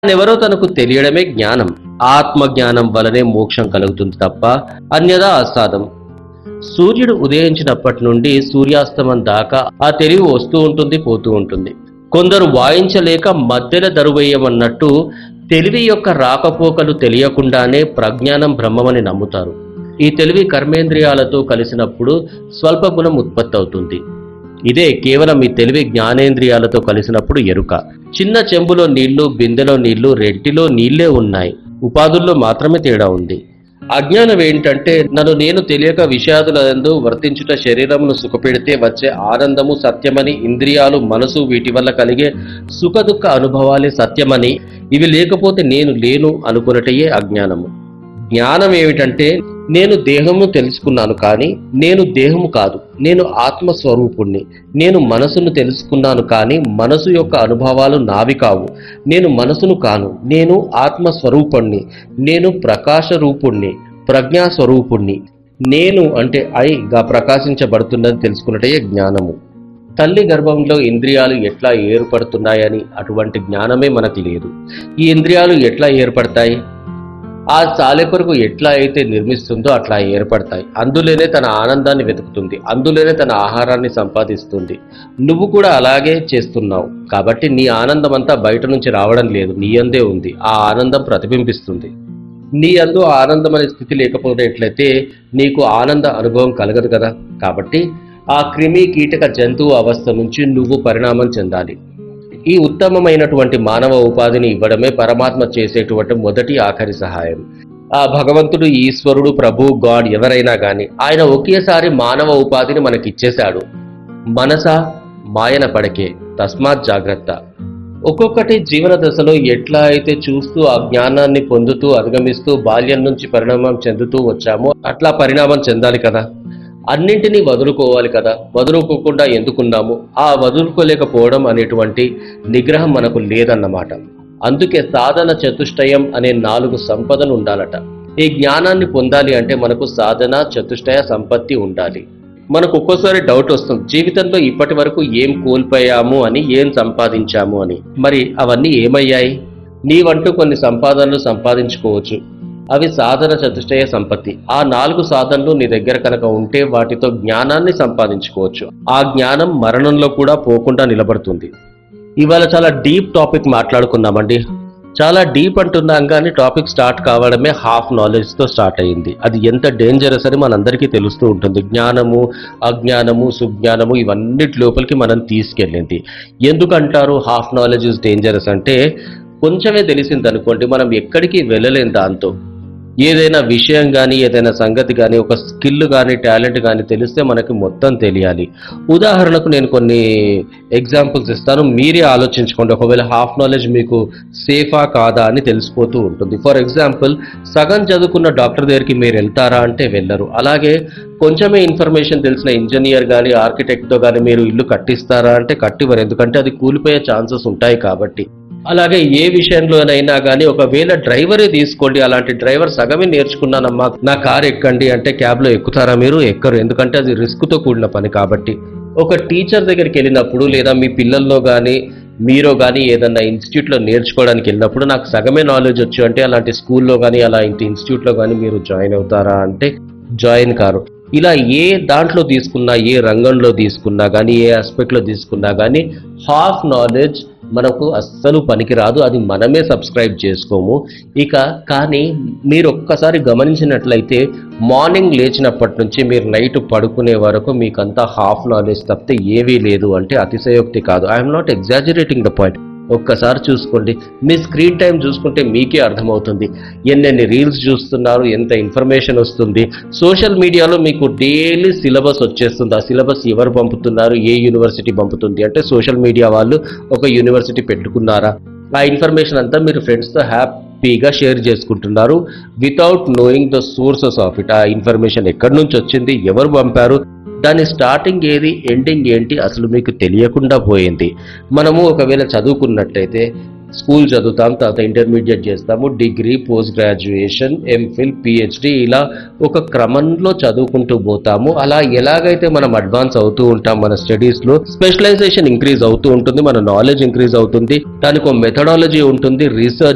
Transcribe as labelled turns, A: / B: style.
A: ఎవరో తనకు తెలియడమే జ్ఞానం ఆత్మ జ్ఞానం వలనే మోక్షం కలుగుతుంది తప్ప అన్యదా అసాధం సూర్యుడు ఉదయించినప్పటి నుండి సూర్యాస్తమం దాకా ఆ తెలివి వస్తూ ఉంటుంది పోతూ ఉంటుంది కొందరు వాయించలేక మధ్యలో దరువేయమన్నట్టు తెలివి యొక్క రాకపోకలు తెలియకుండానే ప్రజ్ఞానం బ్రహ్మమని నమ్ముతారు ఈ తెలివి కర్మేంద్రియాలతో కలిసినప్పుడు స్వల్ప గుణం ఉత్పత్తి అవుతుంది ఇదే కేవలం ఈ తెలివి జ్ఞానేంద్రియాలతో కలిసినప్పుడు ఎరుక చిన్న చెంబులో నీళ్లు బిందెలో నీళ్లు రెడ్డిలో నీళ్లే ఉన్నాయి ఉపాధుల్లో మాత్రమే తేడా ఉంది అజ్ఞానం ఏంటంటే నన్ను నేను తెలియక విషాదులందు వర్తించుట శరీరమును సుఖపెడితే వచ్చే ఆనందము సత్యమని ఇంద్రియాలు మనసు వీటి వల్ల కలిగే సుఖ దుఃఖ అనుభవాలే సత్యమని ఇవి లేకపోతే నేను లేను అనుకున్నటయే అజ్ఞానము జ్ఞానం ఏమిటంటే నేను దేహము తెలుసుకున్నాను కానీ నేను దేహము కాదు నేను ఆత్మస్వరూపుణ్ణి నేను మనసును తెలుసుకున్నాను కానీ మనసు యొక్క అనుభవాలు నావి కావు నేను మనసును కాను నేను ఆత్మస్వరూపుణ్ణి నేను ప్రకాశ రూపుణ్ణి ప్రజ్ఞాస్వరూపుణ్ణి నేను అంటే ఐగా ప్రకాశించబడుతున్నది తెలుసుకున్నటే జ్ఞానము తల్లి గర్భంలో ఇంద్రియాలు ఎట్లా ఏర్పడుతున్నాయని అటువంటి జ్ఞానమే మనకు లేదు ఈ ఇంద్రియాలు ఎట్లా ఏర్పడతాయి ఆ సాలెకొరకు ఎట్లా అయితే నిర్మిస్తుందో అట్లా ఏర్పడతాయి అందులోనే తన ఆనందాన్ని వెతుకుతుంది అందులోనే తన ఆహారాన్ని సంపాదిస్తుంది నువ్వు కూడా అలాగే చేస్తున్నావు కాబట్టి నీ ఆనందం అంతా బయట నుంచి రావడం లేదు నీ అందే ఉంది ఆ ఆనందం ప్రతిబింబిస్తుంది నీ అందు ఆ ఆనందం అనే స్థితి లేకపోయినట్లయితే నీకు ఆనంద అనుభవం కలగదు కదా కాబట్టి ఆ క్రిమి కీటక జంతువు అవస్థ నుంచి నువ్వు పరిణామం చెందాలి ఈ ఉత్తమమైనటువంటి మానవ ఉపాధిని ఇవ్వడమే పరమాత్మ చేసేటువంటి మొదటి ఆఖరి సహాయం ఆ భగవంతుడు ఈశ్వరుడు ప్రభు గాడ్ ఎవరైనా గాని ఆయన ఒకేసారి మానవ ఉపాధిని మనకిచ్చేశాడు మనస మాయన పడకే తస్మాత్ జాగ్రత్త ఒక్కొక్కటి జీవన దశలో ఎట్లా అయితే చూస్తూ ఆ జ్ఞానాన్ని పొందుతూ అధిగమిస్తూ బాల్యం నుంచి పరిణామం చెందుతూ వచ్చామో అట్లా పరిణామం చెందాలి కదా అన్నింటినీ వదులుకోవాలి కదా వదులుకోకుండా ఎందుకున్నాము ఆ వదులుకోలేకపోవడం అనేటువంటి నిగ్రహం మనకు లేదన్నమాట అందుకే సాధన చతుష్టయం అనే నాలుగు సంపదలు ఉండాలట ఈ జ్ఞానాన్ని పొందాలి అంటే మనకు సాధన చతుష్టయ సంపత్తి ఉండాలి మనకు ఒక్కోసారి డౌట్ వస్తుంది జీవితంలో ఇప్పటి వరకు ఏం కోల్పోయాము అని ఏం సంపాదించాము అని మరి అవన్నీ ఏమయ్యాయి నీవంటూ కొన్ని సంపాదనలు సంపాదించుకోవచ్చు అవి సాధన చతుష్టయ సంపత్తి ఆ నాలుగు సాధనలు నీ దగ్గర కనుక ఉంటే వాటితో జ్ఞానాన్ని సంపాదించుకోవచ్చు ఆ జ్ఞానం మరణంలో కూడా పోకుండా నిలబడుతుంది ఇవాళ చాలా డీప్ టాపిక్ మాట్లాడుకుందామండి చాలా డీప్ అంటున్నాం కానీ టాపిక్ స్టార్ట్ కావడమే హాఫ్ నాలెడ్జ్ తో స్టార్ట్ అయ్యింది అది ఎంత డేంజరస్ అని మనందరికీ తెలుస్తూ ఉంటుంది జ్ఞానము అజ్ఞానము సుజ్ఞానము ఇవన్నిటి లోపలికి మనం తీసుకెళ్ళింది ఎందుకంటారు హాఫ్ నాలెడ్జ్ ఇస్ డేంజరస్ అంటే కొంచెమే తెలిసింది అనుకోండి మనం ఎక్కడికి వెళ్ళలేం దాంతో ఏదైనా విషయం కానీ ఏదైనా సంగతి కానీ ఒక స్కిల్ కానీ టాలెంట్ కానీ తెలిస్తే మనకి మొత్తం తెలియాలి ఉదాహరణకు నేను కొన్ని ఎగ్జాంపుల్స్ ఇస్తాను మీరే ఆలోచించుకోండి ఒకవేళ హాఫ్ నాలెడ్జ్ మీకు సేఫా కాదా అని తెలిసిపోతూ ఉంటుంది ఫర్ ఎగ్జాంపుల్ సగం చదువుకున్న డాక్టర్ దగ్గరికి మీరు వెళ్తారా అంటే వెళ్ళరు అలాగే కొంచెమే ఇన్ఫర్మేషన్ తెలిసిన ఇంజనీర్ కానీ ఆర్కిటెక్ట్తో కానీ మీరు ఇల్లు కట్టిస్తారా అంటే కట్టివ్వరు ఎందుకంటే అది కూలిపోయే ఛాన్సెస్ ఉంటాయి కాబట్టి అలాగే ఏ విషయంలోనైనా కానీ ఒకవేళ డ్రైవరే తీసుకోండి అలాంటి డ్రైవర్ సగమే నేర్చుకున్నానమ్మా నా కార్ ఎక్కండి అంటే క్యాబ్లో ఎక్కుతారా మీరు ఎక్కరు ఎందుకంటే అది రిస్క్తో కూడిన పని కాబట్టి ఒక టీచర్ దగ్గరికి వెళ్ళినప్పుడు లేదా మీ పిల్లల్లో కానీ మీరో కానీ ఏదన్నా ఇన్స్టిట్యూట్లో నేర్చుకోవడానికి వెళ్ళినప్పుడు నాకు సగమే నాలెడ్జ్ వచ్చు అంటే అలాంటి స్కూల్లో కానీ అలా ఇంటి ఇన్స్టిట్యూట్లో కానీ మీరు జాయిన్ అవుతారా అంటే జాయిన్ కారు ఇలా ఏ దాంట్లో తీసుకున్నా ఏ రంగంలో తీసుకున్నా కానీ ఏ ఆస్పెక్ట్లో తీసుకున్నా కానీ హాఫ్ నాలెడ్జ్ మనకు అస్సలు పనికిరాదు అది మనమే సబ్స్క్రైబ్ చేసుకోము ఇక కానీ మీరు ఒక్కసారి గమనించినట్లయితే మార్నింగ్ లేచినప్పటి నుంచి మీరు నైట్ పడుకునే వరకు మీకంతా హాఫ్ నాలెడ్జ్ తప్పితే ఏవీ లేదు అంటే అతిశయోక్తి కాదు I'm not exaggerating the point ఒక్కసారి చూసుకోండి మీ స్క్రీన్ టైం చూసుకుంటే మీకే అర్థమవుతుంది ఎన్నెన్ని రీల్స్ చూస్తున్నారు ఎంత ఇన్ఫర్మేషన్ వస్తుంది సోషల్ మీడియాలో మీకు డైలీ సిలబస్ వచ్చేస్తుంది ఆ సిలబస్ ఎవరు పంపుతున్నారు ఏ యూనివర్సిటీ పంపుతుంది అంటే సోషల్ మీడియా వాళ్ళు ఒక యూనివర్సిటీ పెట్టుకున్నారా ఆ ఇన్ఫర్మేషన్ అంతా మీరు ఫ్రెండ్స్తో హ్యాపీగా షేర్ చేసుకుంటున్నారు without knowing the sources of it ఆ ఇన్ఫర్మేషన్ ఎక్కడి నుంచి వచ్చింది ఎవరు పంపారు దాని స్టార్టింగ్ ఏది ఎండింగ్ ఏంటి అసలు మీకు తెలియకుండా పోయింది మనము ఒకవేళ చదువుకున్నట్టయితే స్కూల్ చదువుతాం తర్వాత ఇంటర్మీడియట్ చేస్తాము degree post graduation MPhil PhD ఇలా ఒక క్రమంలో చదువుకుంటూ పోతాము అలా ఎలాగైతే మనం అడ్వాన్స్ అవుతూ ఉంటాం మన స్టడీస్లో స్పెషలైజేషన్ ఇంక్రీజ్ అవుతూ ఉంటుంది మన నాలెడ్జ్ ఇంక్రీజ్ అవుతుంది దానికి ఒక మెథడాలజీ ఉంటుంది రీసెర్చ్